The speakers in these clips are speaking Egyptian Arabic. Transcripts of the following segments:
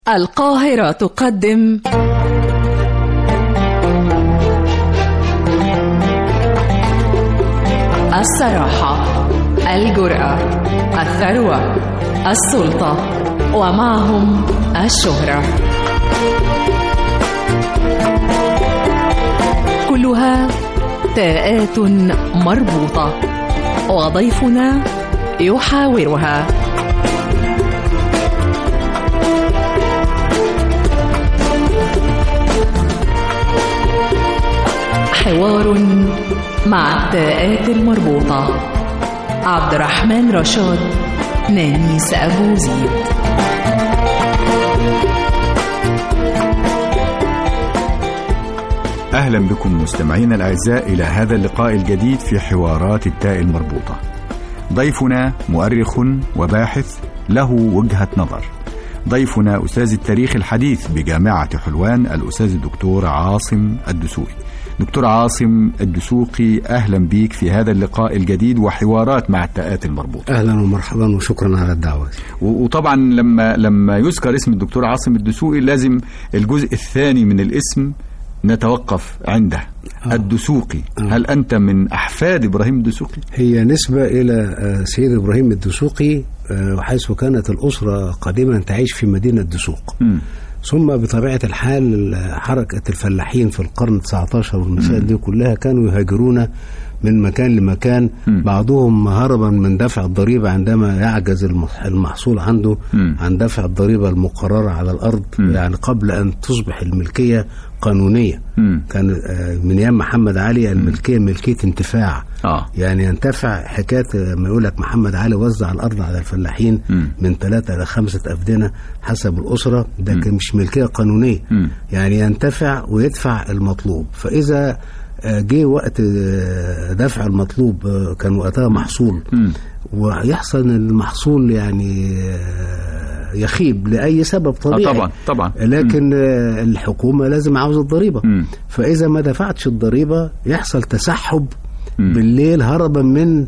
القاهرة تقدم الصراحة الجرأة الثروة السلطة ومعهم الشهرة كلها تاءات مربوطة وضيفنا يحاورها حوار مع التاءات المربوطة عبد الرحمن رشاد نانيس أبو زيد أهلا بكم مستمعينا الأعزاء إلى هذا اللقاء الجديد في حوارات التاء المربوطة ضيفنا مؤرخ وباحث له وجهة نظر ضيفنا أستاذ التاريخ الحديث بجامعة حلوان الأستاذ الدكتور عاصم الدسوقي دكتور عاصم الدسوقي أهلا بيك في هذا اللقاء الجديد وحوارات مع التاءات المربوطة اهلا ومرحبا وشكرا على الدعوه و- وطبعا لما لما يذكر اسم الدكتور عاصم الدسوقي لازم الجزء الثاني من الاسم نتوقف عنده آه. الدسوقي آه. هل أنت من أحفاد إبراهيم الدسوقي؟ هي نسبه الى آه، سيد ابراهيم الدسوقي آه، وحيث كانت الاسره قديما تعيش في مدينه دسوق مم. ثم بطبيعه الحال آه، حركه الفلاحين في القرن 19 والمسائل دي كلها كانوا يهاجرون من مكان لمكان مم. بعضهم هربا من دفع الضريبه عندما يعجز المح- المحصول عنده مم. عن دفع الضريبه المقرره على الارض مم. يعني قبل ان تصبح الملكيه قانونيه مم. كان آه، من ايام محمد علي الملكيه ملكيه انتفاع آه يعني ينتفع حكايه ما يقول لك محمد علي وزع الارض على الفلاحين مم. من ثلاثه الى خمسه افدنه حسب الاسره ده كان مش ملكيه قانونيه مم. يعني ينتفع ويدفع المطلوب فاذا آه، جه وقت آه، دفع المطلوب آه، كان وقتها محصول مم. ويحصل ان المحصول يعني آه، يخيب لاي سبب آه طبيعي طبعا طبعا لكن آه، الحكومه لازم عاوزه الضريبه مم. فاذا ما دفعتش الضريبه يحصل تسحب مم. بالليل هربا من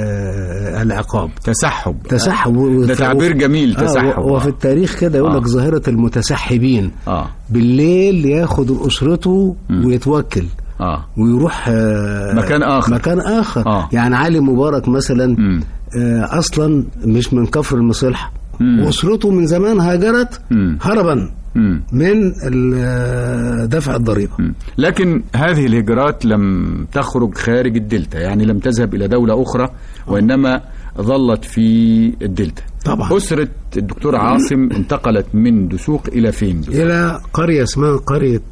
آه العقاب تسحب تسحب و- ده تعبير جميل آه تسحب و- وفي التاريخ كده يقول لك آه. ظاهره المتسحبين اه بالليل ياخد اسرته مم. ويتوكل اه ويروح آه مكان آخر. مكان اخر آه. يعني علي مبارك مثلا مم. آه اصلا مش من كفر المصلح مم. واسرته من زمان هاجرت مم. هربا مم. من ال- آه، دفع الضريبه مم. لكن هذه الهجرات لم تخرج خارج الدلتا يعني لم تذهب إلى دولة أخرى وإنما ظلت في الدلتا طبعا أسرة الدكتور عاصم انتقلت من دسوق إلى فين بالظبط؟ إلى قرية اسمها قرية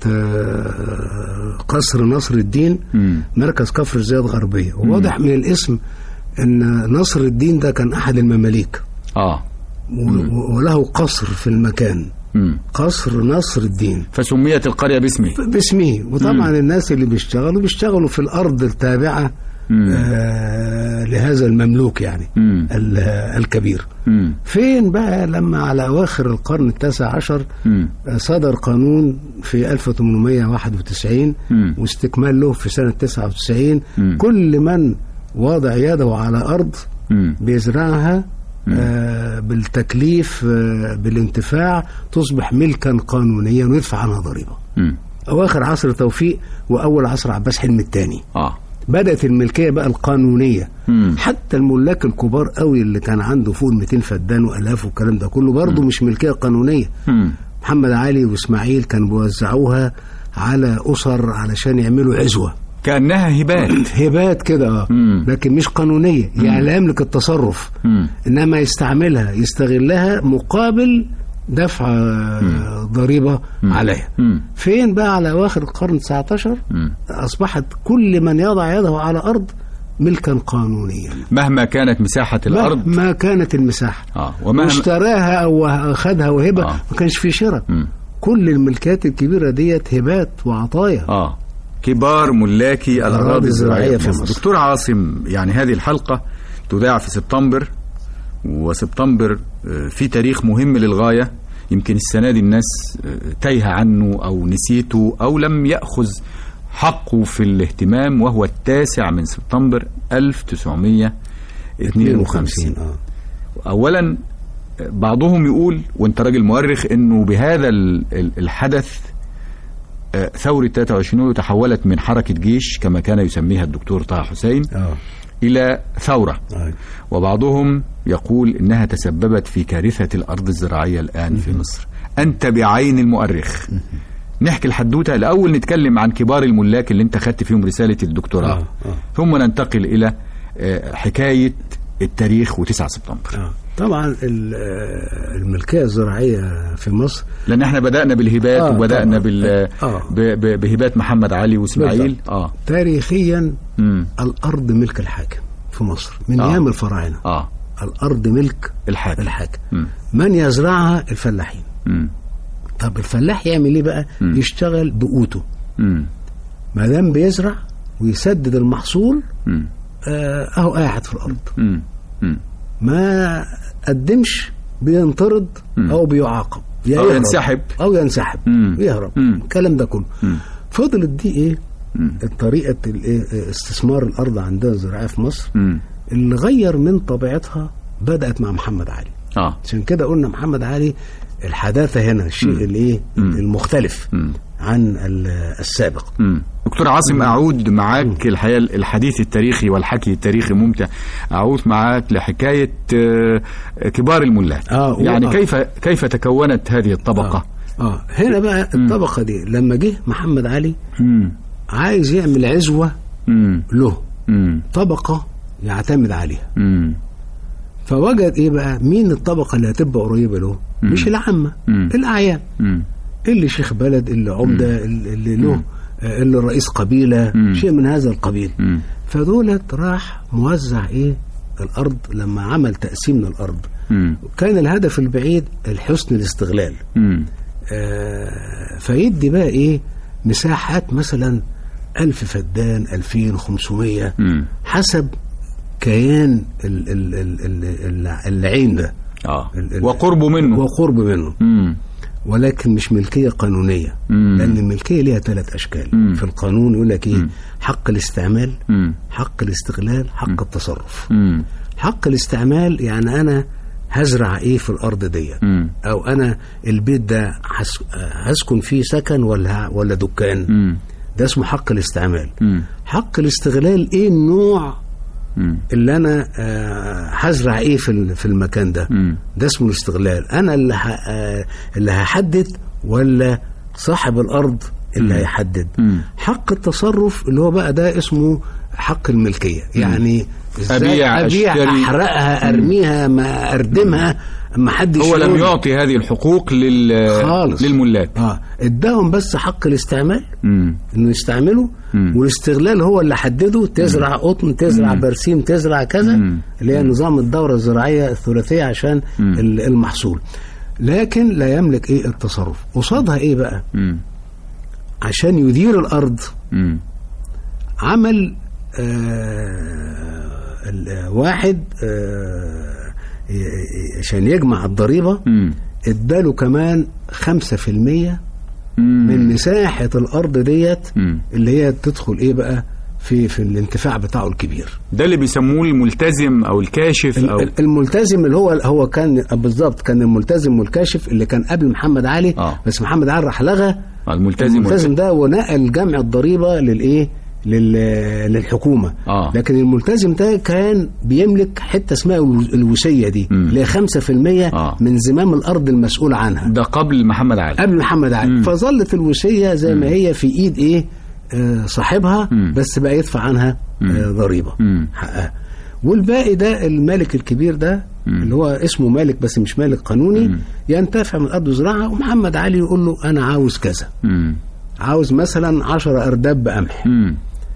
آه، قصر نصر الدين مم. مركز كفر زياد غربية وواضح من الاسم أن نصر الدين ده كان أحد المماليك آه و- و- وله قصر في المكان مم. قصر نصر الدين فسميت القرية باسمه باسمه وطبعا الناس اللي بيشتغلوا بيشتغلوا في الأرض التابعة مم. آه لهذا المملوك يعني مم. ال- الكبير مم. فين بقى لما على أواخر القرن التاسع عشر مم. صدر قانون في 1891 مم. واستكمال له في سنة 99 مم. كل من وضع يده على أرض مم. بيزرعها آه بالتكليف آه بالانتفاع تصبح ملكا قانونيا ويدفع عنها ضريبة مم. أواخر عصر توفيق وأول عصر عباس حلمي الثاني آه بدأت الملكية بقى القانونية مم. حتى الملاك الكبار قوي اللي كان عنده فوق ال 200 فدان وآلاف والكلام ده كله برضه مش ملكية قانونية مم. محمد علي واسماعيل كانوا بيوزعوها على اسر علشان يعملوا عزوه كأنها هبات هبات كده اه مم. لكن مش قانونيه يعني لا يملك التصرف مم. انما يستعملها يستغلها مقابل دفع آه، ضريبه عليها مم. فين بقى على اواخر القرن 19 مم. اصبحت كل من يضع يده على ارض ملكا قانونيا مهما كانت مساحة الأرض ما كانت المساحه آه ومهما واشتراها او اخذها وهبه آه. ما كانش في شراء مم. كل الملكات الكبيرة ديت هبات وعطايا آه كبار ملاكي الأراضي الأراضي الزراعية الزراعية في في مصر مصر. دكتور عاصم يعني هذه الحلقة تذاع في سبتمبر وسبتمبر آه، في تاريخ مهم للغاية يمكن السنة دي الناس آه، تايهة عنه أو نسيته أو لم يأخذ حقه في الاهتمام وهو التاسع من سبتمبر 1952 52 اه أولا بعضهم يقول وانت راجل مؤرخ انه بهذا ال- ال- الحدث آه، ثورة 23 يوليو تحولت من حركة جيش كما كان يسميها الدكتور طه حسين اه إلى ثورة آه. وبعضهم يقول إنها تسببت في كارثة الأرض الزراعية الآن في مصر أنت بعين المؤرخ نحكي الحدوتة الأول نتكلم عن كبار الملاك اللي أنت خدت فيهم رسالة الدكتوراه آه، آه. ثم ننتقل إلى آه، حكاية التاريخ و9 سبتمبر آه. طبعا ال- آه، الملكيه الزراعيه في مصر لأن احنا بدأنا بالهبات آه، وبدأنا طبعاً. بال آه. ب- ب- بهبات محمد علي وإسماعيل بالضبط. آه تاريخيا مم. الارض ملك الحاكم في مصر من آه. ايام الفراعنه آه الارض ملك الحاكم الحاكم مم. من يزرعها الفلاحين مم. طب الفلاح يعمل ايه بقى مم. يشتغل بقوته مم. ما دام بيزرع ويسدد المحصول مم. آه، اهو قاعد في الارض مم. مم. ما قدمش بينطرد مم. او بيعاقب يا أو يهرب ينسحب. او ينسحب مم. يهرب مم. الكلام ده كله مم. فضلت دي ايه مم. طريقه الإيه؟ استثمار الارض عندنا الزراعيه في مصر مم. اللي غير من طبيعتها بدات مع محمد علي آه عشان كده قلنا محمد علي الحداثه هنا الشيء الايه مم. المختلف مم. عن ال- السابق مم. دكتور عاصم أعود معاك الحقيقة الحديث التاريخي والحكي التاريخي ممتع أعود معاك لحكاية آه، كبار الملاك آه، و- يعني آه. كيف كيف تكونت هذه الطبقة اه, آه. هنا بقى الطبقه دي لما جه محمد علي مم. عايز يعمل عزوه مم. له مم. طبقه يعتمد عليها مم. فوجد ايه بقى مين الطبقه اللي هتبقى قريبه له مم. مش العامه مم. الاعيان مم. اللي شيخ بلد اللي عمده اللي اللي له آه، اللي رئيس قبيله مم. شيء من هذا القبيل مم. فدولت راح موزع ايه الارض لما عمل تقسيم للارض مم. كان الهدف البعيد الحسن الاستغلال مم. آه، فيدي بقى ايه مساحات مثلا ألف فدان ألفين خمسمية مم. حسب كيان ال ال ال ال ال العين ده آه. ال- ال- وقربه منه وقرب منه مم. ولكن مش ملكية قانونية مم. لأن الملكية ليها ثلاث أشكال مم. في القانون يقول لك إيه مم. حق الاستعمال مم. حق الاستغلال حق التصرف مم. حق الاستعمال يعني أنا هزرع إيه في الأرض دي مم. أو أنا البيت ده هس- هسكن فيه سكن ولا ولا دكان مم. ده اسمه حق الاستعمال مم. حق الاستغلال إيه النوع مم. اللي أنا آه، هزرع إيه في ال- في المكان ده مم. ده اسمه الاستغلال انا اللي ه... آه، اللي هحدد ولا صاحب الارض اللي مم. هيحدد مم. حق التصرف اللي هو بقى ده اسمه حق الملكيه يعني ازاي أبيع، ابيع أشتري. احرقها ارميها ما اردمها ما حدش هو لم يقول. يعطي هذه الحقوق لل... خالص للملاك اه اداهم بس حق الاستعمال مم. انه يستعملوا مم. والاستغلال هو اللي حدده تزرع قطن تزرع برسيم تزرع كذا مم. اللي هي نظام الدوره الزراعيه الثلاثيه عشان مم. ال- المحصول لكن لا يملك ايه التصرف قصادها ايه بقى مم. عشان يدير الارض مم. عمل آه ال- واحد آه ي- ي- عشان يجمع الضريبه مم. اداله كمان 5% مم. من مساحه الارض ديت مم. اللي هي تدخل ايه بقى في في الانتفاع بتاعه الكبير ده اللي بيسموه الملتزم او الكاشف ال- او ال- الملتزم اللي هو هو كان بالظبط كان الملتزم والكاشف اللي كان قبل محمد علي آه. بس محمد علي راح لغى الملتزم الملتزم ده ونقل جمع الضريبه للايه لل... للحكومه آه. لكن الملتزم ده كان بيملك حته اسمها الو- الوصيه دي مم. اللي هي 5% آه. من زمام الارض المسؤول عنها ده قبل محمد علي قبل محمد علي مم. فظلت الوصيه زي ما هي في ايد ايه آه صاحبها مم. بس بقى يدفع عنها آه ضريبه مم. حقها والباقي ده المالك الكبير ده مم. اللي هو اسمه مالك بس مش مالك قانوني مم. ينتفع من الارض وزراعها ومحمد علي يقول له انا عاوز كذا مم. عاوز مثلا 10 ارداب بقمح مم.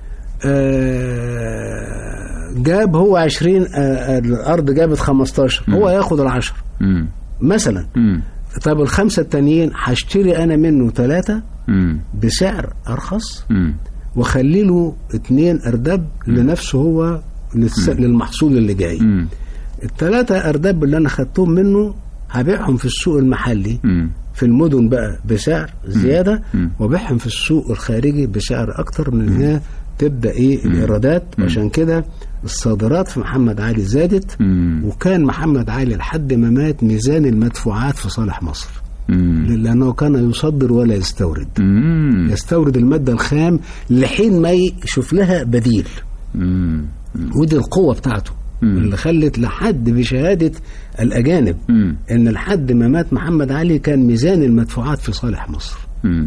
آه، جاب هو 20 آه، آه، الارض جابت 15 هو ياخد العشر مم. مثلا مم. طب الخمسه التانيين هشتري انا منه ثلاثه مم. بسعر ارخص مم. واخلي له اتنين ارداب لنفسه هو للس... للمحصول اللي جاي مم. الثلاثه ارداب اللي انا خدتهم منه هبيعهم في السوق المحلي مم. في المدن بقى بسعر زياده مم. وبيعهم في السوق الخارجي بسعر اكتر من ان هي تبدا ايه الايرادات عشان كده الصادرات في محمد علي زادت مم. وكان محمد علي لحد ما مات ميزان المدفوعات في صالح مصر مم. لأنه كان يصدر ولا يستورد مم. يستورد المادة الخام لحين ما يشوف لها بديل مم. ودي القوة بتاعته مم. اللي خلت لحد بشهادة الأجانب مم. إن لحد ما مات محمد علي كان ميزان المدفوعات في صالح مصر مم.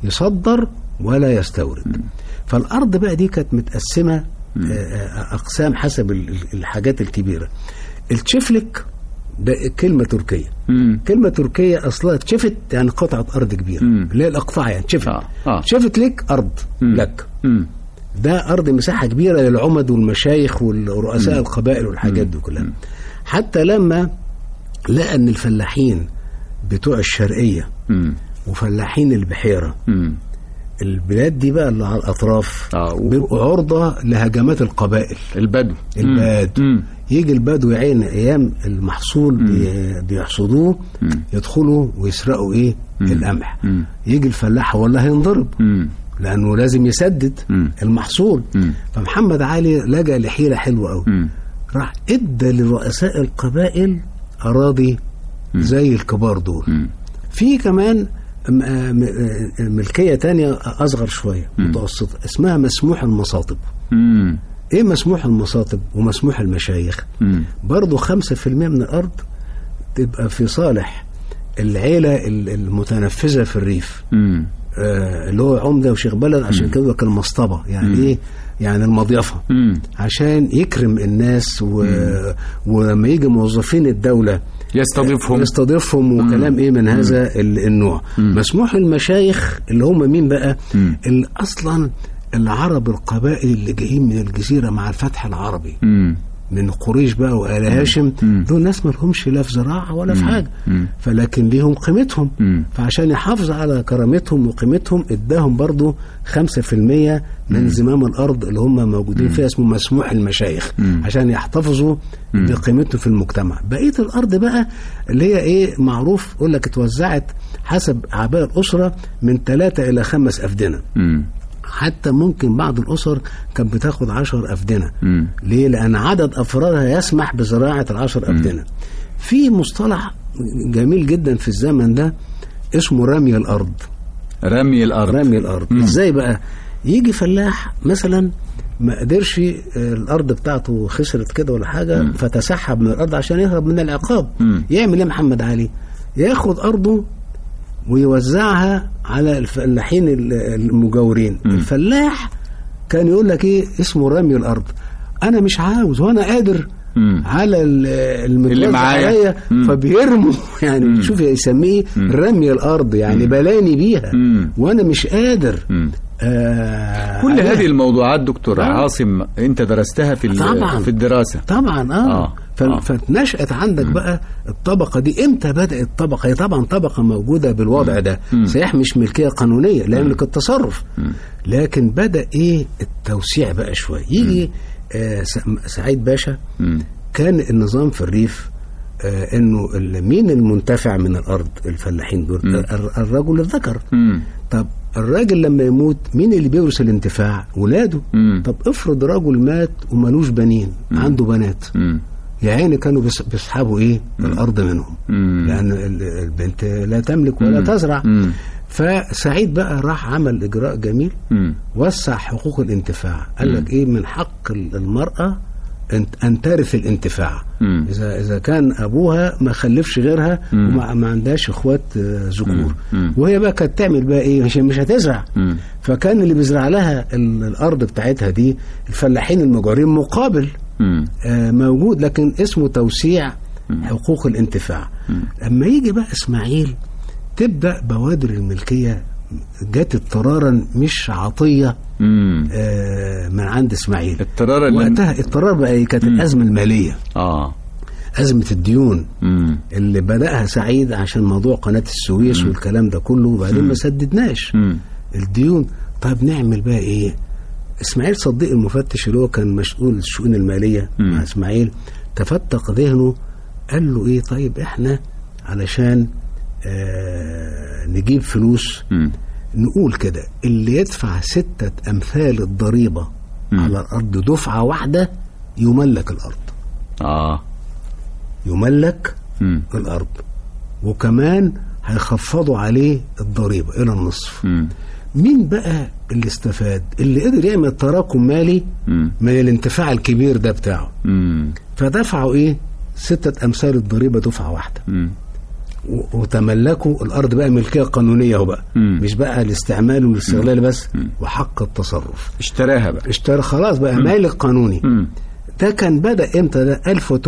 يصدر ولا يستورد فالأرض بقى دي كانت متقسمة آه، آه، أقسام حسب ال- ال- الحاجات الكبيرة التشفلك ده كلمة تركية مم. كلمة تركية أصلها تشفت يعني قطعة أرض كبيرة مم. اللي هي الأقطاع يعني تشفت آه، آه. تشفت لك أرض مم. لك مم. ده أرض مساحة كبيرة للعمد والمشايخ والرؤساء القبائل والحاجات دي كلها حتى لما لقى أن الفلاحين بتوع الشرقية مم. وفلاحين البحيرة مم. البلاد دي بقى اللي على الأطراف آه، و- بيبقوا عرضة لهجمات القبائل البدو البدو مم. يجي البدو يا عين ايام المحصول بي- بيحصدوه يدخلوا ويسرقوا ايه القمح مم. يجي الفلاح والله هينضرب مم. لانه لازم يسدد مم. المحصول مم. فمحمد علي لجأ لحيلة حلوة قوي مم. راح ادى لرؤساء القبائل اراضي زي الكبار دول مم. في كمان م- آه م- آه ملكية تانية أصغر شوية متوسطة اسمها مسموح المصاطب مم. ايه مسموح المصاطب ومسموح المشايخ مم. برضو خمسة في المية من الأرض تبقى في صالح العيلة ال- المتنفذة في الريف مم. آه اللي هو عمدة وشيخ بلد عشان كده كان المصطبة يعني ايه يعني المضيفة مم. عشان يكرم الناس و... ولما يجي موظفين الدولة يستضيفهم يستضيفهم وكلام ايه من هذا ال- النوع مسموح المشايخ اللي هم مين بقى مم. اللي اصلا العرب القبائل اللي جايين من الجزيرة مع الفتح العربي مم. من قريش بقى وآل هاشم دول ناس ما لهمش لا في زراعة ولا في حاجة فلكن ليهم قيمتهم مم. فعشان يحافظ على كرامتهم وقيمتهم اداهم برضو 5% من زمام الأرض اللي هم موجودين فيها اسمه مسموح المشايخ عشان يحتفظوا بقيمتهم في المجتمع بقية الأرض بقى اللي هي إيه معروف يقول لك اتوزعت حسب أعباء الأسرة من ثلاثة إلى خمس أفدنة مم. حتى ممكن بعض الأسر كانت بتاخد عشر أفدنة مم. ليه؟ لأن عدد أفرادها يسمح بزراعة العشر أفدنة في مصطلح جميل جدا في الزمن ده اسمه رمي الأرض رمي الأرض رمي الأرض إزاي بقى يجي فلاح مثلا ما قدرش آه، الأرض بتاعته خسرت كده ولا حاجة فتسحب من الأرض عشان يهرب من العقاب مم. يعمل إيه محمد علي ياخد أرضه ويوزعها على الفلاحين ال- المجاورين الفلاح كان يقول لك ايه اسمه رمي الارض انا مش عاوز وانا قادر مم. على ال- المتوزع اللي معايا. عليا مم. فبيرموا يعني شوف يسميه رمي الارض يعني بلاني بيها مم. وانا مش قادر مم. آه كل عليها. هذه الموضوعات دكتور آه. عاصم انت درستها في ال- طبعاً. في الدراسة طبعا اه, آه. ف- آه. فنشأت عندك بقى الطبقة دي امتى بدأت الطبقة هي طبعا طبقة موجودة بالوضع ده صحيح مش ملكية قانونية لا يملك التصرف لكن بدأ ايه التوسيع بقى شوية يجي آه س- سعيد باشا مم. كان النظام في الريف آه انه ال- مين المنتفع من الارض الفلاحين دول الر- الرجل الذكر مم. طب الراجل لما يموت مين اللي بيورث الانتفاع ولاده مم. طب افرض رجل مات وملوش بنين عنده بنات مم. يا عيني كانوا بيس- بيسحبوا ايه الارض منهم مم. لان ال- البنت لا تملك ولا تزرع مم. فسعيد بقى راح عمل اجراء جميل مم. وسع حقوق الانتفاع قال لك ايه من حق ال- المراه ان ان ترث الانتفاع مم. اذا اذا كان ابوها ما خلفش غيرها وما ما عندهاش اخوات آه، ذكور مم. وهي بقى كانت تعمل بقى ايه مش مش هتزرع مم. فكان اللي بيزرع لها ال- الارض بتاعتها دي الفلاحين المجاورين مقابل مم. آه، موجود لكن اسمه توسيع حقوق الانتفاع لما يجي بقى اسماعيل تبدا بوادر الملكيه جت اضطرارا مش عطيه مم. آه، من عند اسماعيل اضطرارا لم- وقتها اضطرار بقى إيه؟ كانت الازمه الماليه اه ازمه الديون مم. اللي بداها سعيد عشان موضوع قناه السويس والكلام ده كله وبعدين ما سددناش مم. الديون طيب نعمل بقى ايه اسماعيل صديق المفتش اللي هو كان مسؤول الشؤون الماليه مم. مع اسماعيل تفتق ذهنه قال له ايه طيب احنا علشان آه نجيب فلوس مم. نقول كده اللي يدفع ستة أمثال الضريبة مم. على الأرض دفعة واحدة يملك الارض اه يملك مم. الارض وكمان هيخفضوا عليه الضريبه الى النصف مم. مين بقى اللي استفاد اللي قدر يعمل تراكم مالي مم. من الانتفاع الكبير ده بتاعه مم. فدفعوا ايه ستة أمثال الضريبة دفعة واحدة مم. و- وتملكوا الأرض بقى ملكية قانونية هو بقى مم. مش بقى الاستعمال والاستغلال بس وحق التصرف اشتراها بقى اشترى خلاص بقى مالك قانوني مم. ده كان بدأ امتى ده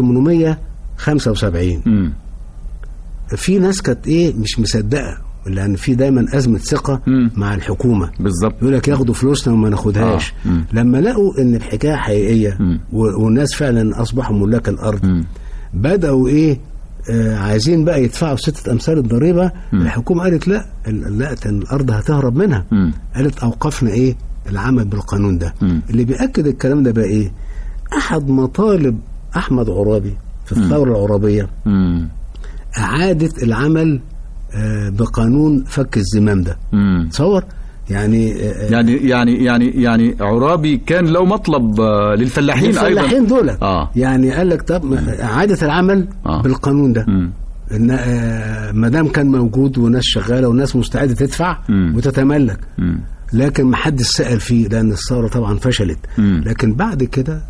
1875 مم. في ناس كانت ايه مش مصدقة لأن في دايما أزمة ثقة مم. مع الحكومة بالظبط يقول لك ياخدوا فلوسنا وما ناخدهاش آه. مم. لما لقوا ان الحكايه حقيقيه مم. و- والناس فعلا اصبحوا ملاك الارض مم. بداوا ايه آه عايزين بقى يدفعوا ستة أمثال الضريبة الحكومة قالت لا ال- لا ده الأرض هتهرب منها مم. قالت أوقفنا إيه العمل بالقانون ده مم. اللي بيأكد الكلام ده بقى إيه أحد مطالب أحمد عرابي في الثورة العرابية مم. إعادة العمل آه بقانون فك الزمام ده مم. تصور يعني آه، آه، يعني يعني يعني يعني عرابي كان له مطلب آه، للفلاحين ايضا الفلاحين دول اه يعني قال لك طب ما- اعاده العمل آه. بالقانون ده مم. ان آه، ما دام كان موجود وناس شغاله وناس مستعده تدفع مم. وتتملك مم. لكن ما حدش سال فيه لان الثوره طبعا فشلت مم. لكن بعد كده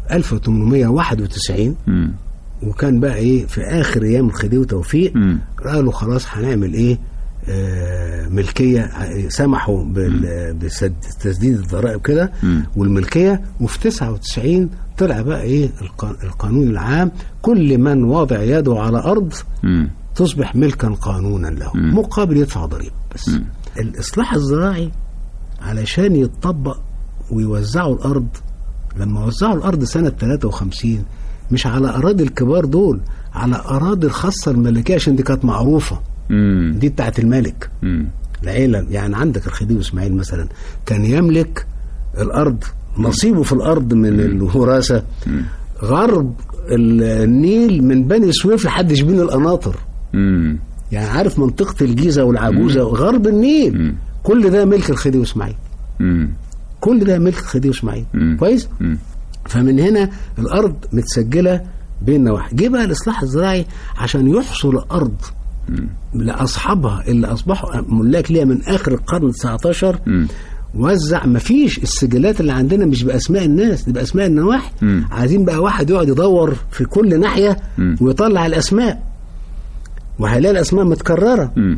1891 مم. وكان بقى ايه في اخر ايام الخديوي توفيق مم. قالوا خلاص هنعمل ايه آه ملكيه آه، سمحوا بال- بسد- تسديد الضرائب كده مم. والملكيه وفي 99 طلع بقى ايه الق- القانون العام كل من وضع يده على ارض مم. تصبح ملكا قانونا له مم. مقابل يدفع ضريبه بس مم. الاصلاح الزراعي علشان يتطبق ويوزعوا الارض لما وزعوا الارض سنه 53 مش على اراضي الكبار دول على اراضي الخاصه الملكيه عشان دي كانت معروفه مم. دي بتاعت الملك مم. العيله يعني عندك الخديوي اسماعيل مثلا كان يملك الارض نصيبه في الارض من الوراثه غرب النيل من بني سويف لحد شبين القناطر مم. يعني عارف منطقه الجيزه والعجوزه غرب النيل مم. كل ده ملك الخديوي اسماعيل مم. كل ده ملك الخديوي اسماعيل مم. كويس مم. فمن هنا الارض متسجله بين نواحي جه بقى الاصلاح الزراعي عشان يحصل الارض لاصحابها اللي اصبحوا ملاك ليها من اخر القرن 19 مم. وزع مفيش السجلات اللي عندنا مش باسماء الناس دي باسماء النواحي مم. عايزين بقى واحد يقعد يدور في كل ناحيه مم. ويطلع الاسماء وهيلاقي الاسماء متكرره مم.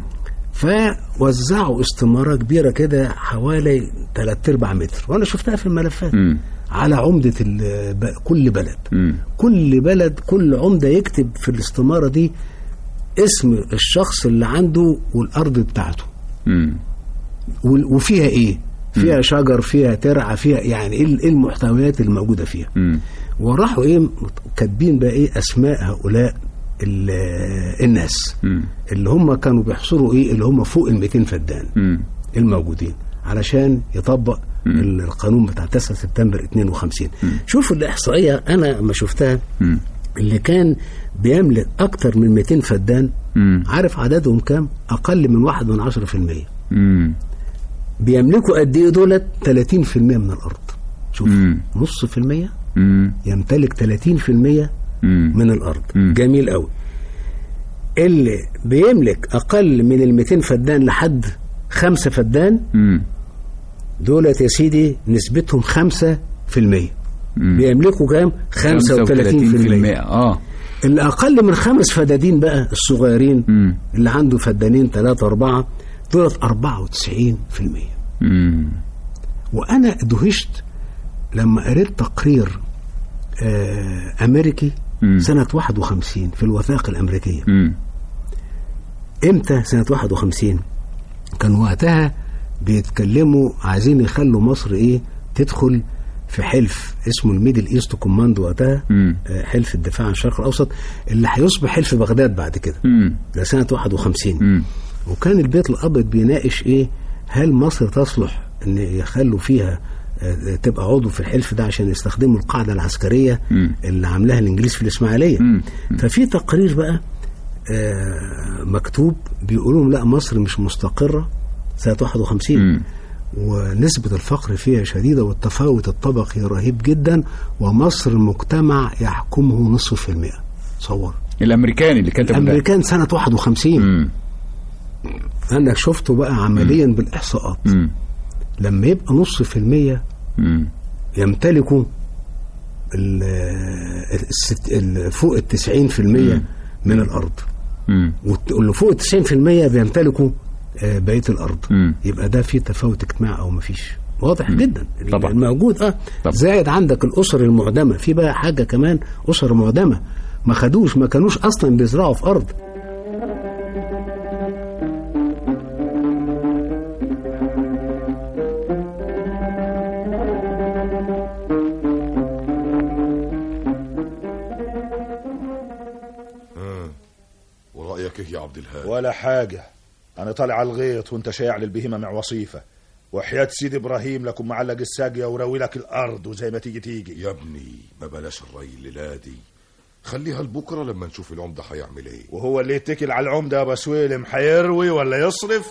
فوزعوا استماره كبيره كده حوالي 3 ارباع متر وانا شفتها في الملفات مم. على عمده ال- ب- كل بلد مم. كل بلد كل عمده يكتب في الاستماره دي اسم الشخص اللي عنده والارض بتاعته مم. وال- وفيها ايه فيها شجر فيها ترعه فيها يعني ايه ال- إيه المحتويات الموجوده فيها مم. وراحوا ايه كاتبين بقى ايه اسماء هؤلاء ال- الناس مم. اللي هم كانوا بيحصروا ايه اللي هم فوق ال 200 فدان مم. الموجودين علشان يطبق القانون بتاع 9 سبتمبر 52 شوفوا الاحصائيه انا ما شفتها مم. اللي كان بيملك اكتر من 200 فدان مم. عارف عددهم كام اقل من واحد من عشرة في المية مم. بيملكوا قد ايه دولت 30% من الارض شوف مم. نص في المية مم. يمتلك 30% مم. من الارض مم. جميل قوي اللي بيملك اقل من ال 200 فدان لحد خمسة فدان مم. دولت يا سيدي نسبتهم 5% مم. بيملكوا كام 35% اه اللي اقل من خمس فدادين بقى الصغيرين مم. اللي عنده فدانين ثلاثة أربعة دولت 94% مم. وأنا دهشت لما قريت تقرير آه أمريكي مم. سنة 51 في الوثائق الأمريكية مم. إمتى سنة 51 كان وقتها بيتكلموا عايزين يخلوا مصر إيه تدخل في حلف اسمه الميدل ايست كوماند وقتها مم. آه، حلف الدفاع عن الشرق الاوسط اللي هيصبح حلف بغداد بعد كده مم. ده سنه 51 مم. وكان البيت الابيض بيناقش ايه هل مصر تصلح ان يخلوا فيها آه، تبقى عضو في الحلف ده عشان يستخدموا القاعده العسكريه مم. اللي عاملاها الانجليز في الاسماعيليه مم. ففي تقرير بقى آه، مكتوب بيقولوا لا مصر مش مستقره سنه 51 مم. ونسبة الفقر فيها شديدة والتفاوت الطبقي رهيب جدا ومصر مجتمع يحكمه نصف في المئة تصور الامريكاني اللي كتب ده الأمريكان سنة 51 مم. أنك شفته بقى عمليا بالإحصاءات مم. لما يبقى نص في المية مم. يمتلكوا ال- الست- ال- فوق التسعين في المية من الأرض مم. واللي فوق التسعين في المية بيمتلكوا آه، بقية الأرض مم. يبقى ده فيه تفاوت اجتماعي أو مفيش واضح جدا طبعا. الموجود اه طبعا. زائد عندك الأسر المعدمة في بقى حاجة كمان أسر معدمة ما خدوش ما كانوش أصلا بيزرعوا في أرض ورأيك ايه يا عبد الهادي ولا حاجة أنا طالع على الغيط وأنت شايع للبهيمة مع وصيفة وحياة سيدي إبراهيم لكم معلق الساقية وراوي لك الأرض وزي ما تيجي تيجي يا ابني ما بلاش الري الليلة دي خليها لبكرة لما نشوف العمدة هيعمل ايه وهو اللي يتكل على العمدة يا بسويلم حيروي ولا يصرف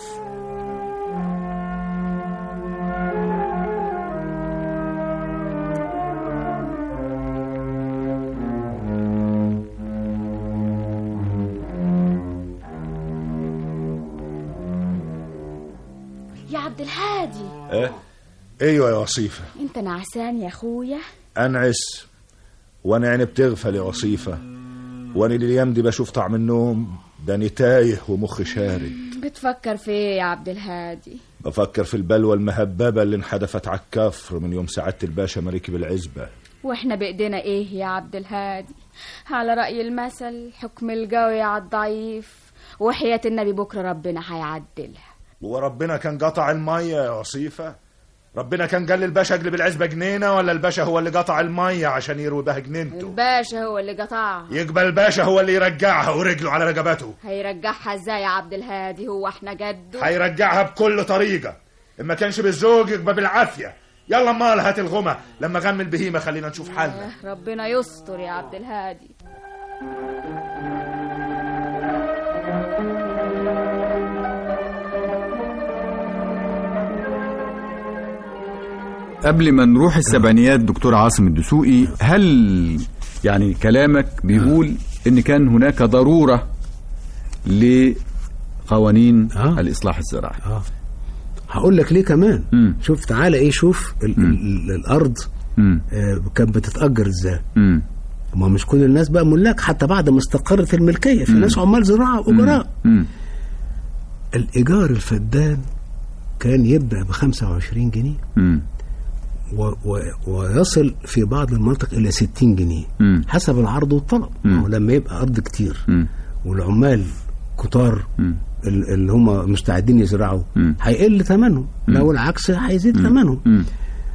يا عبد الهادي إيه؟ أيوة يا وصيفة انت نعسان يا اخويا أنعس وأنا عيني بتغفل يا وصيفة وأنا الأيام دي بشوف طعم النوم داني تايه ومخي شارد بتفكر في ايه يا عبد الهادي بفكر في البلوى المهببة اللي انحدفت على الكفر من يوم سعادة الباشا مريكب العزبة واحنا بايدينا ايه يا عبد الهادي على رأي المثل حكم القوي على الضعيف وحياة النبي بكرة ربنا هيعدلها وربنا كان قطع المية يا وصيفة ربنا كان قال للباشا اقلب العزبة جنينة ولا الباشا هو اللي قطع المية عشان يروي بها جنينته الباشا هو اللي قطعها يقبل الباشا هو اللي يرجعها ورجله على رقبته هيرجعها ازاي يا عبد الهادي هو احنا جده هيرجعها بكل طريقة إن ما كانش بالزوج يبقى بالعافية يلا مال هات الغمى لما غم البهيمة خلينا نشوف حالنا آه، ربنا يستر يا عبد الهادي قبل ما نروح السبعينيات دكتور عاصم الدسوقي هل يعني كلامك بيقول ان كان هناك ضرورة لقوانين آه. الإصلاح الزراعي اه هقول لك ليه كمان مم. شوف تعالى ايه شوف ال ال الارض مم. آه كانت بتتاجر ازاي مم. ما مش كل الناس بقى ملاك حتى بعد ما استقرت الملكيه في ناس عمال زراعه واجراء مم. الايجار الفدان كان يبدا ب 25 جنيه مم. و و ويصل في بعض المناطق الى 60 جنيه مم. حسب العرض والطلب مم. ما هو لما يبقى ارض كتير مم. والعمال كتار مم. ال- اللي هم مستعدين يزرعوا مم. هيقل ثمنهم لو العكس هيزيد ثمنهم مم.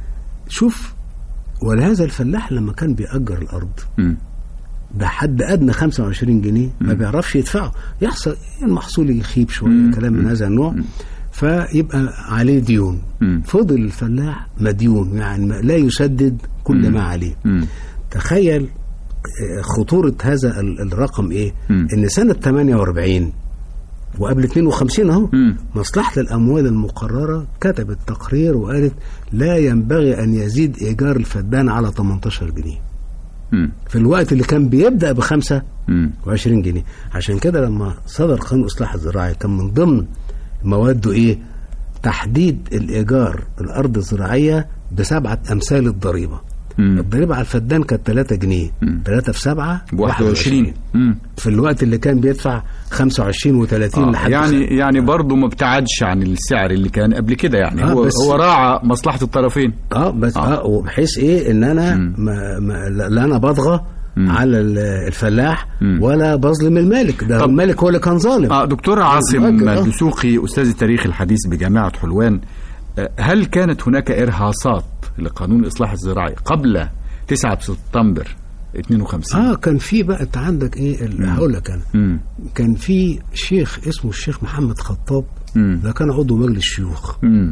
شوف ولهذا الفلاح لما كان بيأجر الأرض مم. ده حد أدنى 25 جنيه ما بيعرفش يدفعه يحصل المحصول يخيب شوية كلام من هذا النوع فيبقى عليه ديون مم. فضل الفلاح مديون يعني ما- لا يسدد كل ما عليه مم. تخيل آه، خطورة هذا ال- الرقم ايه مم. ان سنة 48 وقبل 52 اهو مم. مصلحة الأموال المقررة كتبت تقرير وقالت لا ينبغي أن يزيد إيجار الفدان على 18 جنيه مم. في الوقت اللي كان بيبدأ بخمسة مم. وعشرين جنيه عشان كده لما صدر قانون الإصلاح الزراعي كان من ضمن مواده إيه تحديد الإيجار الأرض الزراعية بسبعة أمثال الضريبة مم. الضريبة على الفدان كانت 3 جنيه 3 في 7 ب 21 مم. في الوقت اللي كان بيدفع 25 و30 آه، لحد يعني يعني برضه ما ابتعدش عن السعر اللي كان قبل كده يعني آه، هو بس- هو راعى مصلحة الطرفين اه بس آه. اه, وبحيث ايه ان انا ما ما لا انا بطغى على ال- الفلاح ولا بظلم المالك ده طب- المالك هو اللي كان ظالم اه دكتور عاصم مؤكد، آه. الدسوقي استاذ التاريخ الحديث بجامعه حلوان آه، هل كانت هناك ارهاصات لقانون الاصلاح الزراعي قبل 9 سبتمبر 52 اه كان في بقى انت عندك ايه ال- هقول لك انا مم. كان في شيخ اسمه الشيخ محمد خطاب مم. ده كان عضو مجلس الشيوخ مم.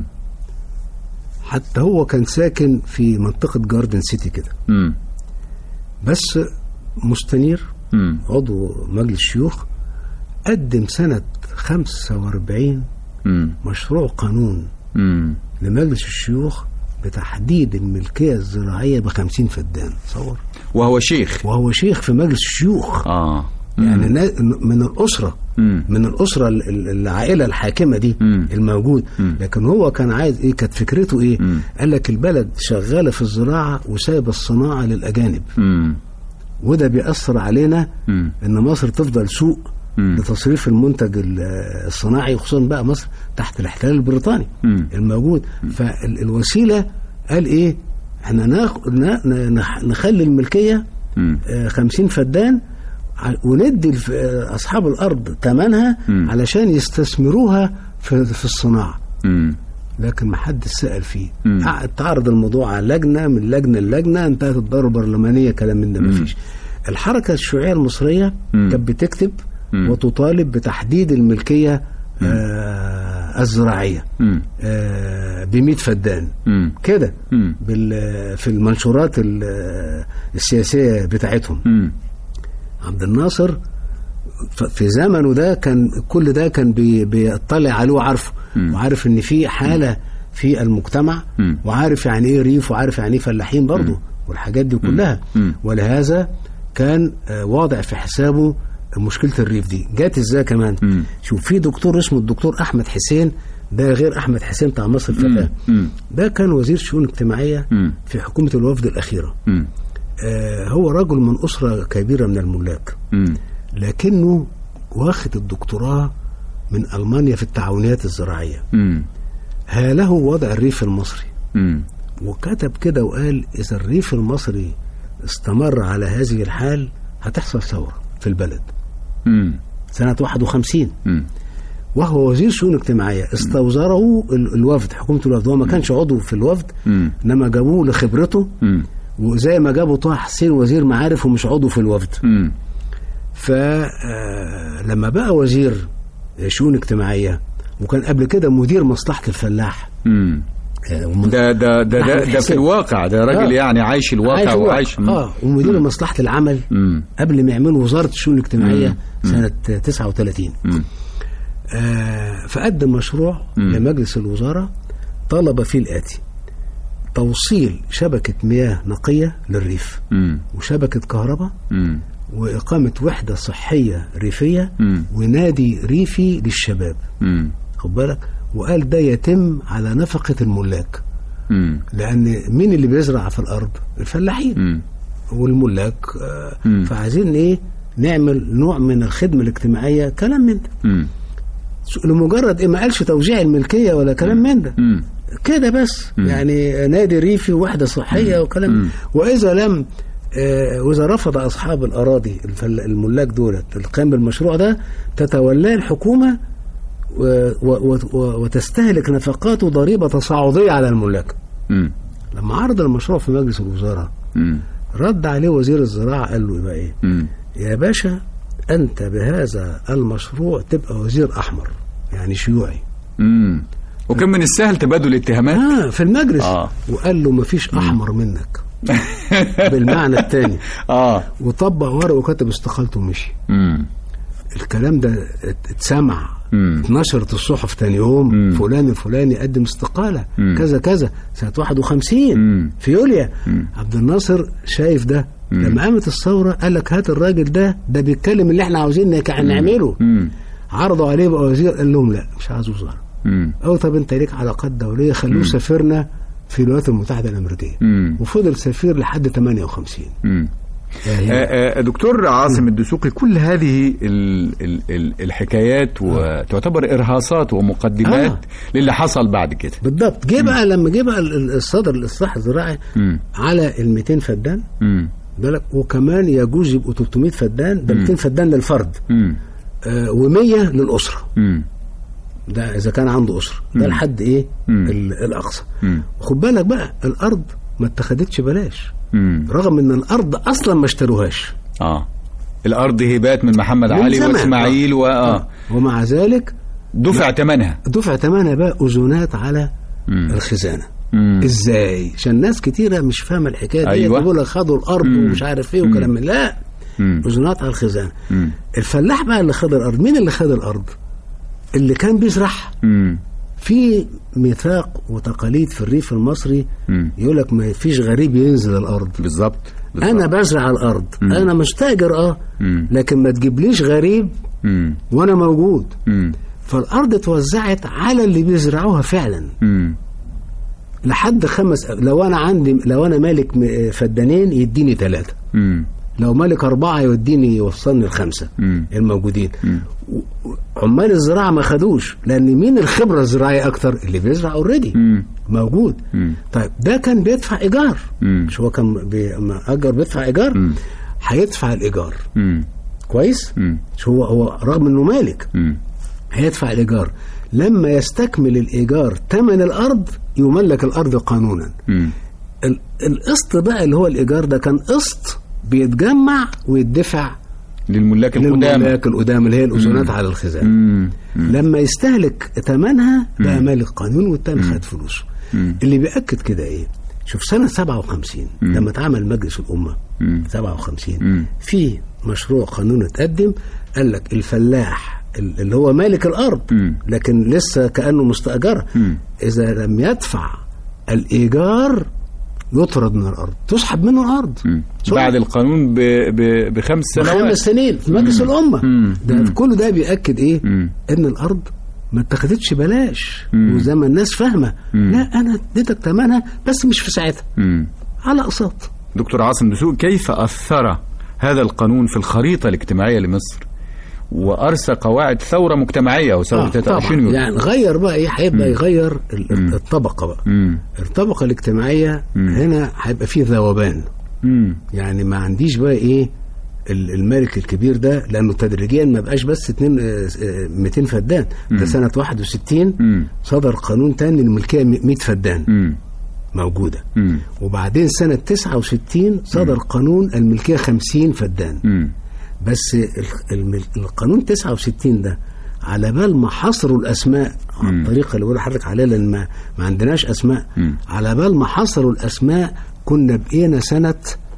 حتى هو كان ساكن في منطقة جاردن سيتي كده مم. بس مستنير مم. عضو مجلس الشيوخ قدم سنة 45 مم. مشروع قانون مم. لمجلس الشيوخ بتحديد الملكيه الزراعيه ب 50 فدان تصور وهو شيخ وهو شيخ في مجلس الشيوخ اه يعني نا- من الاسره مم. من الاسره ال- ال- العائله الحاكمه دي مم. الموجود لكن هو كان عايز ايه كانت فكرته ايه مم. قال لك البلد شغاله في الزراعه وسايبه الصناعه للاجانب مم. وده بيأثر علينا مم. ان مصر تفضل سوق مم. لتصريف المنتج ال- الصناعي خصوصا بقى مصر تحت الاحتلال البريطاني مم. الموجود فالوسيله قال ايه احنا ناخ- ن- نح- نخلي الملكيه مم. آه، 50 فدان ع- وندي الف- آه، اصحاب الارض ثمنها مم. علشان يستثمروها في في الصناعه مم. لكن ما حد سأل فيه مم. قعد تعرض الموضوع على لجنة من لجنة للجنة انتهت الدورة البرلمانية كلام من ده ما فيش الحركة الشيوعية المصرية مم. كانت بتكتب مم. وتطالب بتحديد الملكية آه الزراعية مم. آه ب 100 فدان مم. كده مم. بال- في المنشورات ال- السياسية بتاعتهم مم. عبد الناصر ف- في زمنه ده كان كل ده كان بي- بيطلع عليه وعارفه مم. وعارف ان في حاله في المجتمع مم. وعارف يعني ايه ريف وعارف يعني ايه فلاحين برضه والحاجات دي كلها مم. ولهذا كان آه، واضع في حسابه مشكله الريف دي جات ازاي كمان مم. شوف في دكتور اسمه الدكتور احمد حسين ده غير احمد حسين بتاع مصر الفتاه مم. ده كان وزير شؤون اجتماعيه مم. في حكومه الوفد الاخيره مم. آه، هو رجل من اسره كبيره من الملاك مم. لكنه واخد الدكتوراه من ألمانيا في التعاونيات الزراعية مم. هاله وضع الريف المصري مم. وكتب كده وقال إذا الريف المصري استمر على هذه الحال هتحصل ثورة في البلد مم. سنة 51 مم. وهو وزير شؤون اجتماعية استوزره ال- الوفد حكومة الوفد هو ما كانش عضو في الوفد مم. إنما جابوه لخبرته مم. وزي ما جابوا طه حسين وزير معارف ومش عضو في الوفد مم. فلما بقى وزير شؤون اجتماعية وكان قبل كده مدير مصلحة الفلاح مم. آه، ومن- ده ده ده ده, ده في الواقع ده راجل آه. يعني عايش الواقع عايش الوقت. وعايش اه ومدير مصلحة العمل مم. قبل ما يعملوا وزارة الشؤون الاجتماعية سنة 39 مم. آه فقدم مشروع لمجلس الوزارة طلب فيه الآتي توصيل شبكة مياه نقية للريف مم. وشبكة كهرباء مم. وإقامة وحدة صحية ريفية مم. ونادي ريفي للشباب مم. خد بالك وقال ده يتم على نفقة الملاك مم. لأن مين اللي بيزرع في الأرض الفلاحين مم. والملاك آه، مم. فعايزين إيه نعمل نوع من الخدمة الاجتماعية كلام من ده مم. لمجرد إيه ما قالش توزيع الملكية ولا كلام من ده مم. كده بس يعني نادي ريفي ووحدة صحية وكلام وإذا لم آه، وإذا رفض أصحاب الأراضي الفل- الملاك دولت القيام بالمشروع ده تتولاه الحكومة و- و- و- وتستهلك نفقاته ضريبة تصاعدية على الملاك مم. لما عرض المشروع في مجلس الوزراء مم. رد عليه وزير الزراعة قال له يبقى إيه مم. يا باشا أنت بهذا المشروع تبقى وزير أحمر يعني شيوعي مم. وكان من السهل تبادل الاتهامات آه في المجلس آه. وقال له مفيش أحمر منك بالمعنى الثاني اه وطبق ورقه وكتب استقالته ومشي مم. الكلام ده ات- اتسمع مم. اتنشرت الصحف تاني يوم مم. فلان الفلاني قدم استقالة مم. كذا كذا سنة 51 مم. في يوليا عبد الناصر شايف ده لما قامت الثورة قال لك هات الراجل ده ده بيتكلم اللي احنا عاوزين نك- نعمله مم. عرضوا عليه بقى وزير قال لهم لا مش عايز وزارة مم. او طب انت ليك علاقات دولية خلوه سفيرنا في الولايات المتحدة الأمريكية مم. وفضل سفير لحد 58 مم. يعني آه، آه، دكتور عاصم الدسوقي كل هذه ال ال ال الحكايات وتعتبر ارهاصات ومقدمات آه. للي حصل بعد كده بالضبط جه بقى لما جه بقى ال- ال- الصدر الاصلاح الزراعي مم. على ال 200 فدان مم. بالك وكمان يجوز يبقوا 300 فدان ده 200 فدان للفرد مم. آه و100 للاسره مم. ده اذا كان عنده اسره ده لحد ايه مم. ال- الاقصى مم. خد بالك بقى الارض ما اتخذتش بلاش مم. رغم ان الارض اصلا ما اشتروهاش اه الارض هبات من محمد من علي زمان. واسماعيل و اه ومع ذلك دفع ثمنها دفع ثمنها بقى اذونات على مم. الخزانه مم. ازاي عشان ناس كتيره مش فاهمه الحكايه دي أيوة. يقول لك خدوا الارض مم. ومش عارف ايه وكلام من لا مم. اذونات على الخزانه مم. الفلاح بقى اللي خد الارض مين اللي خد الارض اللي كان بيزرعها مم. في ميثاق وتقاليد في الريف المصري مم. يقول لك ما فيش غريب ينزل الارض بالظبط بالظبط. انا بزرع الارض انا مش تاجر اه مم. لكن ما تجيبليش غريب مم. وانا موجود مم. فالارض اتوزعت على اللي بيزرعوها فعلا مم. لحد خمس لو انا عندي لو انا مالك م- فدانين يديني ثلاثه مم. لو مالك أربعة يوديني يوصلني الخمسة مم. الموجودين مم. و- و- عمال الزراعة ما خدوش لأن مين الخبرة الزراعية أكتر اللي بيزرع اوريدي مم. موجود مم. طيب ده كان بيدفع إيجار مم. مش هو كان بي... ما أجر بيدفع إيجار مم. هيدفع الإيجار مم. كويس مم. مش هو هو رغم إنه مالك مم. هيدفع الإيجار لما يستكمل الإيجار ثمن الأرض يملك الأرض قانونا مم. ال- القسط بقى اللي هو الإيجار ده كان قسط بيتجمع ويدفع للملاك القدامى للملاك القدام اللي هي الأذونات على الخزان مم. لما يستهلك ثمنها بقى مالك قانون والتاني خد فلوسه اللي بيأكد كده ايه شوف سنة 57 لما اتعمل مجلس الأمة 57 في مشروع قانون اتقدم قال لك الفلاح ال- اللي هو مالك الأرض لكن لسه كأنه مستأجرة إذا لم يدفع الإيجار يطرد من الأرض تسحب منه الأرض سرعة. بعد القانون ب... ب... بخمس سنوات خمس سنين في مجلس الأمة ده كل ده بيأكد إيه مم. إن الأرض ما اتخذتش بلاش مم. وزي ما الناس فاهمة لا أنا اديتك ثمنها بس مش في ساعتها مم. على أقساط دكتور عاصم دسوق كيف أثر هذا القانون في الخريطة الاجتماعية لمصر وأرسى قواعد ثورة مجتمعية أو ثورة آه، 23 طبعا يوليو يعني غير بقى إيه هيبقى يغير ال- ال- الطبقة بقى مم. الطبقة الاجتماعية مم. هنا هيبقى فيه ذوبان مم. يعني ما عنديش بقى ايه ال- الملك الكبير ده لانه تدريجيا ما بقاش بس اتنين آه، آه، 200 فدان ده سنه 61 مم. صدر قانون تاني الملكيه 100 فدان مم. موجوده مم. وبعدين سنه 69 صدر قانون الملكيه 50 فدان مم. بس ال- المل- القانون 69 ده على بال ما حصروا الاسماء على الطريقه اللي بقول لحضرتك عليها لان ما, ما عندناش اسماء مم. على بال ما حصروا الاسماء كنا بقينا سنه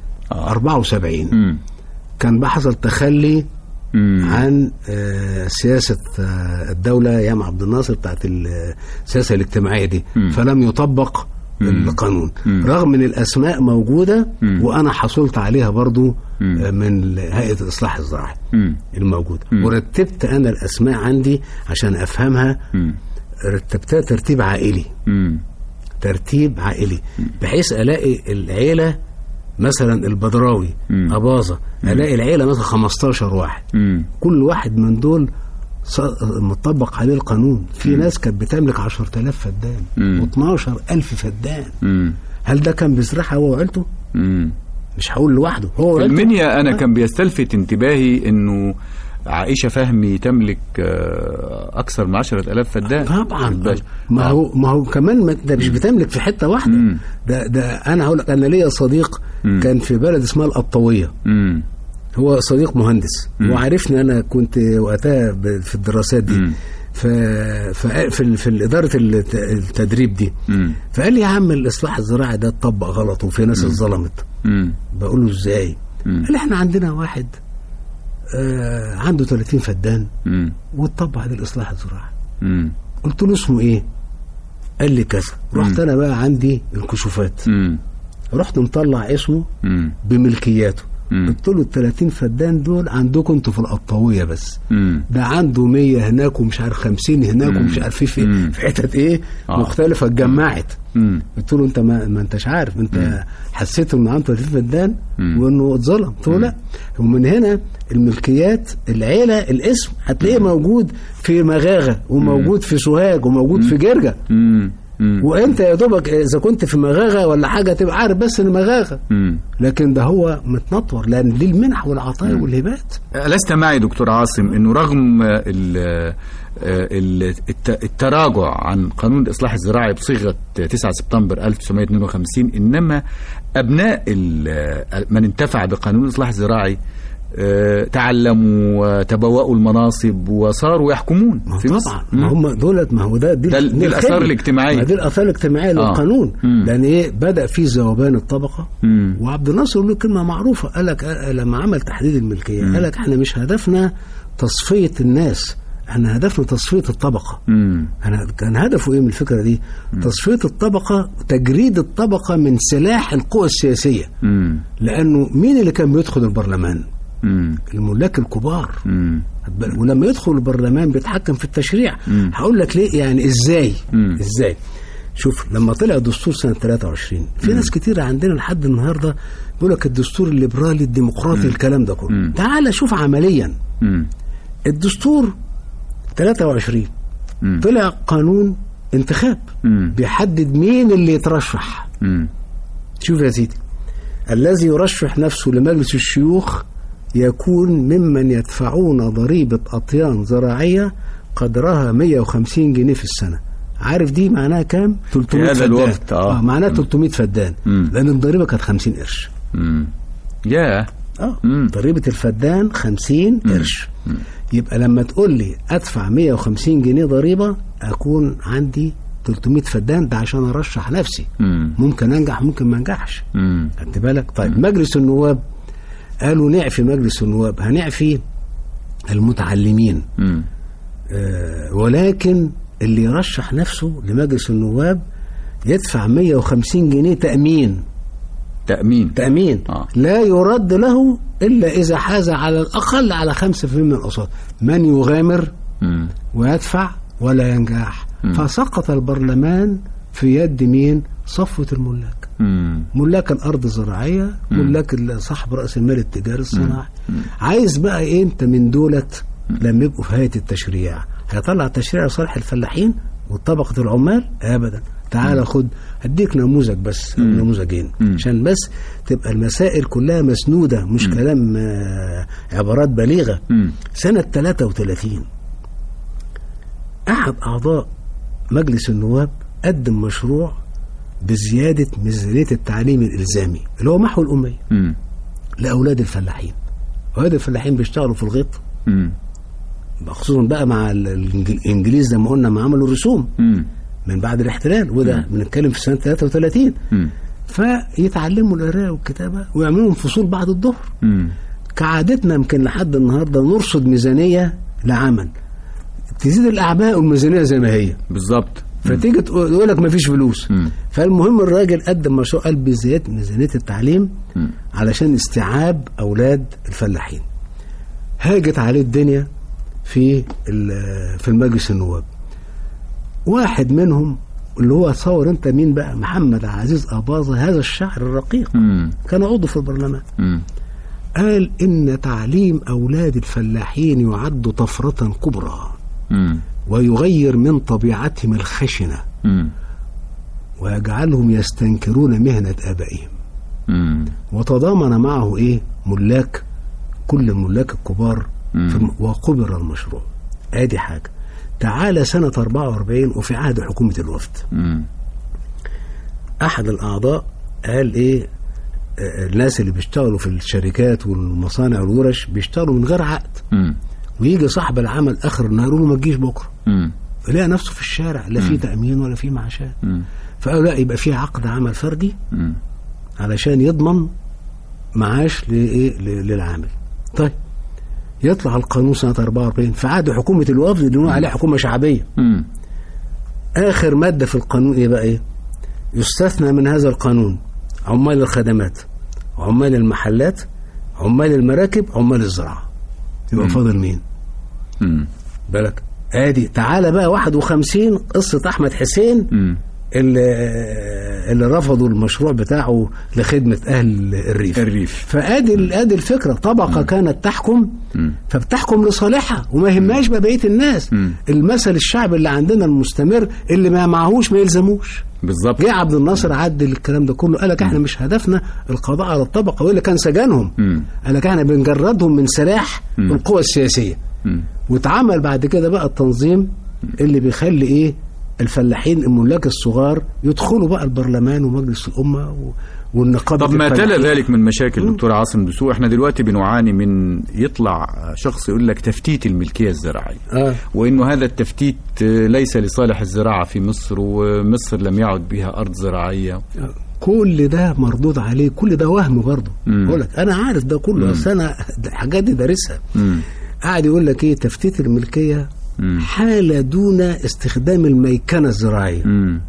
74 مم. كان بقى حصل تخلي مم. عن آه، سياسة آه، الدولة أيام عبد الناصر بتاعت السياسة الاجتماعية دي فلم يطبق القانون رغم ان الاسماء موجوده وانا حصلت عليها برضو آه، من هيئه الاصلاح الزراعي مم. الموجوده ورتبت انا الاسماء عندي عشان افهمها مم. رتبتها ترتيب عائلي مم. ترتيب عائلي بحيث الاقي العيله مثلا البدراوي مم. اباظه الاقي العيله مثلا 15 واحد مم. كل واحد من دول ص- مطبق عليه القانون في ناس كانت بتملك 10000 فدان مم. و12000 فدان مم. هل ده كان بيزرعها هو وعيلته مم. مش هقول لوحده هو في وعيلته المنيا أنا كان بيستلفت انتباهي إنه عائشة فهمي تملك آه، أكثر من عشرة ألاف فدان طبعا الباشا. ما آه. هو ما هو كمان ما ده مش بتملك في حته واحده مم. ده ده انا هقول لك انا ليا صديق مم. كان في بلد اسمها القطويه مم. هو صديق مهندس وعرفني انا كنت وقتها ب- في الدراسات دي مم. ف... ف... في ال- في اداره الت- التدريب دي مم. فقال لي يا عم الاصلاح الزراعي ده اتطبق غلط وفي ناس اتظلمت مم. بقول له ازاي مم. قال لي احنا عندنا واحد آه عنده 30 فدان مم. واتطبق هذا الاصلاح الزراعي مم. قلت له اسمه ايه قال لي كذا رحت انا بقى عندي الكشوفات مم. رحت مطلع اسمه مم. بملكياته مم. قلت له ال 30 فدان دول عندكم انتوا في القطاويه بس مم. ده عنده 100 هناك ومش عارف 50 هناك ومش عارف ايه في مم. في حتت ايه آه. مختلفه اتجمعت مم. قلت له انت ما, ما انتش عارف انت حسيت انه عنده 30 فدان مم. وانه اتظلم قلت له لا ومن هنا الملكيات العيله الاسم هتلاقيه موجود في مغاغه وموجود في سوهاج وموجود في جرجه مم. مم. وانت يا دوبك اذا كنت في مغاغه ولا حاجه تبقى عارف بس ان مغاغه مم. لكن ده هو متنطور لان دي المنح والعطايا والهبات لست معي دكتور عاصم انه رغم ال- ال- الت- التراجع عن قانون الاصلاح الزراعي بصيغه 9 سبتمبر 1952 انما ابناء ال- من انتفع بقانون الاصلاح الزراعي آه، تعلموا وتبوأوا المناصب وصاروا يحكمون ما هو في مصر طبعا ما هم دولت ما هو ده دي, ده ال- دي الآثار الخدمة. الاجتماعية. ما دي الاثار الاجتماعيه للقانون مم. لان ايه بدا في ذوبان الطبقه مم. وعبد الناصر له كلمه معروفه قال لك آه، لما عمل تحديد الملكيه قال لك احنا مش هدفنا تصفيه الناس احنا هدفنا تصفيه الطبقه مم. انا كان هدفه ايه من الفكره دي تصفيه الطبقه تجريد الطبقه من سلاح القوى السياسيه مم. لانه مين اللي كان بيدخل البرلمان مم. الملاك الكبار مم. خد بالك؟ ولما يدخل البرلمان بيتحكم في التشريع مم. هقول لك ليه يعني ازاي مم. ازاي شوف لما طلع الدستور سنه 23 في ناس كتير عندنا لحد النهارده بيقول لك الدستور الليبرالي الديمقراطي الكلام ده كله مم. تعال شوف عمليا مم. الدستور 23 مم. طلع قانون انتخاب مم. بيحدد مين اللي يترشح مم. شوف يا سيدي الذي يرشح نفسه لمجلس الشيوخ يكون ممن يدفعون ضريبة أطيان زراعية قدرها 150 جنيه في السنة عارف دي معناها كام؟ 300 هذا فدان الوقت، آه. معناها 300 فدان مم. لأن الضريبة كانت 50 قرش مم. يا اه مم. ضريبة الفدان 50 قرش يبقى لما تقول لي ادفع 150 جنيه ضريبة اكون عندي 300 فدان ده عشان ارشح نفسي مم. ممكن انجح ممكن ما انجحش مم. خدت بالك طيب مجلس النواب قالوا نعفي مجلس النواب هنعفي المتعلمين مم. آه ولكن اللي يرشح نفسه لمجلس النواب يدفع 150 جنيه تأمين تأمين تأمين آه. لا يرد له إلا إذا حاز على الأقل على 5% من الأصوات من يغامر مم. ويدفع ولا ينجح فسقط البرلمان في يد مين صفوة الملاك مم. ملاك الارض الزراعيه ملاك ال- صاحب راس المال التجاري الصناعي عايز بقى ايه انت من دولت لما يبقوا في هيئه التشريع هيطلع التشريع لصالح الفلاحين وطبقه العمال ابدا تعال خد هديك نموذج بس أو نموذجين عشان بس تبقى المسائل كلها مسنوده مش كلام آه، عبارات بليغه مم. سنه 33 احد اعضاء مجلس النواب قدم مشروع بزياده ميزانيه التعليم الالزامي اللي هو محو الاميه مم. لاولاد الفلاحين اولاد الفلاحين بيشتغلوا في الغيط مم. خصوصا بقى مع ال- الإنجل- الانجليز لما قلنا ما عملوا رسوم مم. من بعد الاحتلال وده بنتكلم في سنه 33 مم. فيتعلموا القراءه والكتابه ويعملوا لهم فصول بعد الظهر مم. كعادتنا يمكن لحد النهارده نرصد ميزانيه لعمل تزيد الاعباء والميزانيه زي ما هي بالظبط فتيجي تقول يقول لك مفيش فلوس مم. فالمهم الراجل قدم مشروع قال بزياده ميزانيه التعليم مم. علشان استيعاب اولاد الفلاحين هاجت عليه الدنيا في ال- في المجلس النواب واحد منهم اللي هو تصور انت مين بقى محمد عزيز اباظه هذا الشاعر الرقيق مم. كان عضو في البرلمان مم. قال ان تعليم اولاد الفلاحين يعد طفره كبرى مم. ويغير من طبيعتهم الخشنه مم. ويجعلهم يستنكرون مهنه ابائهم مم. وتضامن معه ايه ملاك كل الملاك الكبار مم. في وقبر المشروع ادي حاجه تعالى سنه 44 وفي عهد حكومه الوفد مم. احد الاعضاء قال ايه آه، الناس اللي بيشتغلوا في الشركات والمصانع والورش بيشتغلوا من غير عقد مم. ويجي صاحب العمل اخر النهار يقول له ما تجيش بكره مم. يلاقي نفسه في الشارع لا في تامين ولا في معاشات مم. فقالوا لا يبقى في عقد عمل فردي مم. علشان يضمن معاش لايه ل- للعامل طيب يطلع القانون سنه 44 في عهد حكومه الوفد اللي نقول عليها حكومه شعبيه مم. اخر ماده في القانون ايه بقى ايه يستثنى من هذا القانون عمال الخدمات عمال المحلات عمال المراكب عمال الزراعه يبقى فاضل مين مم. بالك ادي تعالى بقى 51 قصه احمد حسين مم. اللي اللي رفضوا المشروع بتاعه لخدمه اهل الريف الريف. فادي ادي الفكره طبقه كانت تحكم مم. فبتحكم لصالحها وما يهمهاش بقى بقيه الناس مم. المثل الشعبي اللي عندنا المستمر اللي ما معهوش ما يلزموش بالظبط جه عبد الناصر عدل الكلام ده كله قال لك احنا مش هدفنا القضاء على الطبقه والا كان سجنهم مم. قال لك احنا بنجردهم من سلاح مم. القوى السياسيه مم. واتعمل بعد كده بقى التنظيم اللي بيخلي ايه الفلاحين الملاك الصغار يدخلوا بقى البرلمان ومجلس الامه و- والنقابه طب ما تلا الفلاحين. ذلك من مشاكل دكتور عاصم دسوق احنا دلوقتي بنعاني من يطلع شخص يقول لك تفتيت الملكيه الزراعيه آه. وانه هذا التفتيت ليس لصالح الزراعه في مصر ومصر لم يعد بها ارض زراعيه كل ده مردود عليه كل ده وهم برضه مم. بقول لك انا عارف ده كله اصل انا الحاجات دي دارسها مم. قاعد يقول لك ايه تفتيت الملكيه حالة دون استخدام الميكنة الزراعية مم.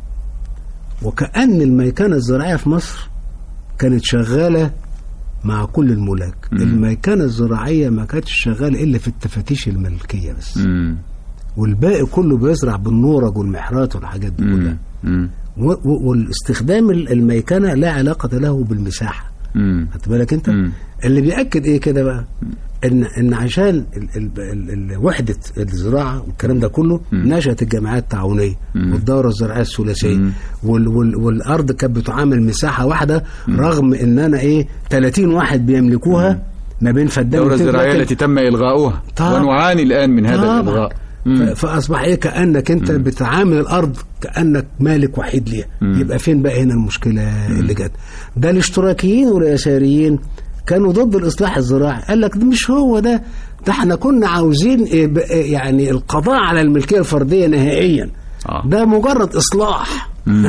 وكأن الميكنة الزراعية في مصر كانت شغالة مع كل الملاك الميكنة الزراعية ما كانتش شغالة إلا في التفاتيش الملكية بس مم. والباقي كله بيزرع بالنورج والمحرات والحاجات دي كلها مم. و- و- والاستخدام ال- الميكنة لا علاقة له بالمساحة مم. خدت بالك انت مم. اللي بيأكد ايه كده بقى ان ان عشان ال ال ال ال وحده الزراعه والكلام ده كله نشأت الجمعيات التعاونيه والدوره الزراعيه الثلاثيه وال وال والارض كانت بتعامل مساحه واحده رغم ان انا ايه 30 واحد بيملكوها ما بين فدان الدورة وتلت، الزراعية لكن- التي تم إلغاؤها طبعا. ونعاني الآن من هذا طبعا. الإلغاء ف- فاصبح ايه كانك انت بتعامل الارض كانك مالك وحيد ليها يبقى فين بقى هنا المشكله اللي جت ده الاشتراكيين واليساريين كانوا ضد الاصلاح الزراعي قال لك ده مش هو ده ده احنا كنا عاوزين إيه ب- إيه يعني القضاء على الملكيه الفرديه نهائيا آه. ده مجرد اصلاح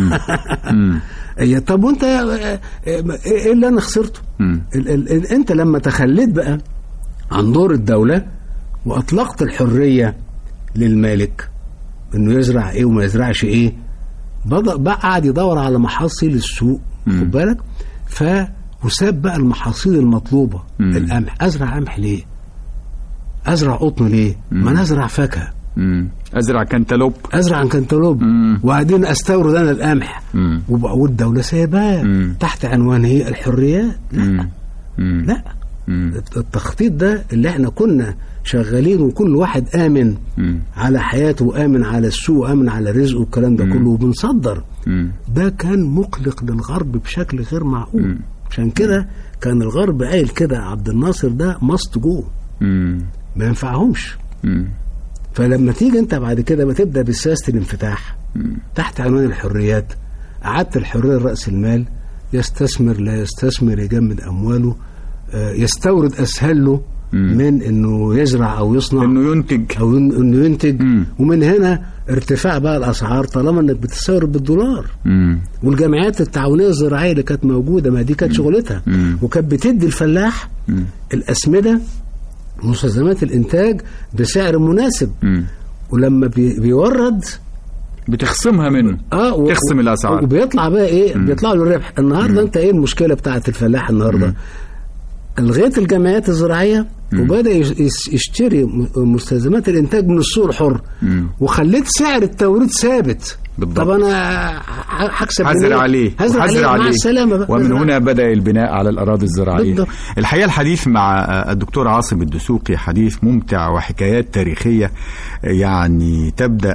إيه طب وانت آه، آه، ايه اللي انا خسرته مم. ال ال ال انت لما تخليت بقى عن دور الدولة واطلقت الحرية للمالك انه يزرع ايه وما يزرعش ايه بدأ بقى قعد يدور على محاصيل السوق خد بالك ف وساب بقى المحاصيل المطلوبة القمح ازرع قمح ليه ازرع قطن ليه ما انا ازرع فاكهه مم. أزرع كنتالوب ازرع كنتالوب مم. وبعدين استورد انا القمح مم. وبقى- والدوله سايباه مم. تحت عنوان هي الحريات لا مم. مم. لا مم. التخطيط ده اللي احنا كنا شغالين وكل واحد امن مم. على حياته وامن على السوق وامن على رزقه والكلام ده كله وبنصدر مم. ده كان مقلق للغرب بشكل غير معقول عشان كده كان الغرب قايل كده عبد الناصر ده ماست جو مم. ما ينفعهمش مم. فلما تيجي انت بعد كده بتبدا بسياسه الانفتاح تحت عنوان الحريات اعدت الحريه لراس المال يستثمر لا يستثمر يجمد امواله آه، يستورد اسهل له من انه يزرع او يصنع إنه ينتج او إن- انه ينتج مم. ومن هنا ارتفاع بقى الاسعار طالما انك بتستورد بالدولار مم. والجمعيات التعاونيه الزراعيه اللي كانت موجوده ما دي كانت شغلتها مم. وكانت بتدي الفلاح مم. الاسمده مستلزمات الانتاج بسعر مناسب مم. ولما بي بيورد بتخصمها منه اه و- تخصم الأسعار. وبيطلع بقى ايه بيطلع له الربح النهارده انت ايه المشكله بتاعت الفلاح النهارده الغيت الجمعيات الزراعيه وبدا يش- يش- يشتري م- مستلزمات الانتاج من السوق الحر وخليت سعر التوريد ثابت بالضبط. طب انا ح- هكسب حذر منين؟ عليه هزر وحذر عليه مع السلامه بقى ومن نزرع. هنا بدأ البناء على الأراضي الزراعية بالضبط. الحقيقة الحديث مع آه، الدكتور عاصم الدسوقي حديث ممتع وحكايات تاريخية آه، يعني تبدأ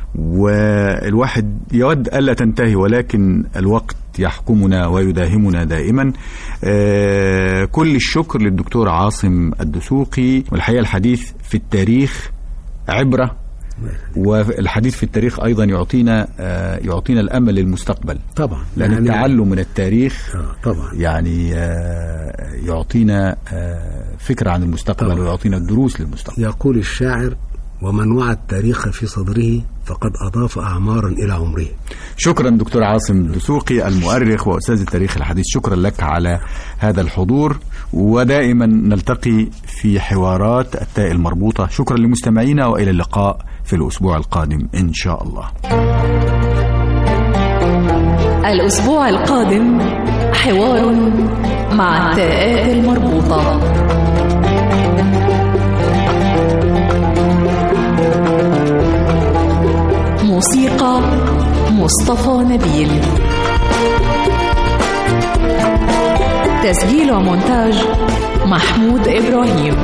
والواحد يود ألا تنتهي ولكن الوقت يحكمنا ويداهمنا دائما آه، كل الشكر للدكتور عاصم الدسوقي والحقيقة الحديث في التاريخ عبرة والحديث في التاريخ أيضا يعطينا آه، يعطينا الأمل للمستقبل طبعا لأن يعني- التعلم من التاريخ آه طبعا يعني آه، يعطينا آه، فكرة عن المستقبل طبعا. ويعطينا الدروس للمستقبل يقول الشاعر ومن وعى التاريخ في صدره فقد أضاف أعمارا إلى عمره شكرا دكتور عاصم الدسوقي المؤرخ وأستاذ التاريخ الحديث شكرا لك على هذا الحضور ودائما نلتقي في حوارات التاء المربوطة شكرا لمستمعينا وإلى اللقاء في الأسبوع القادم إن شاء الله الأسبوع القادم حوار مع التاءات المربوطة موسيقى مصطفى نبيل تسجيل ومونتاج محمود إبراهيم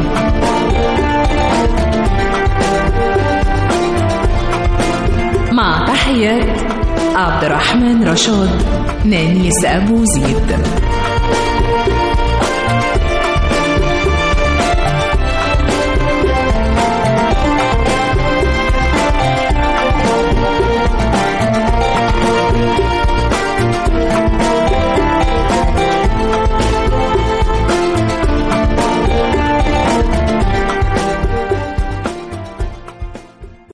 مع تحيات عبد الرحمن رشاد نانيس أبو زيد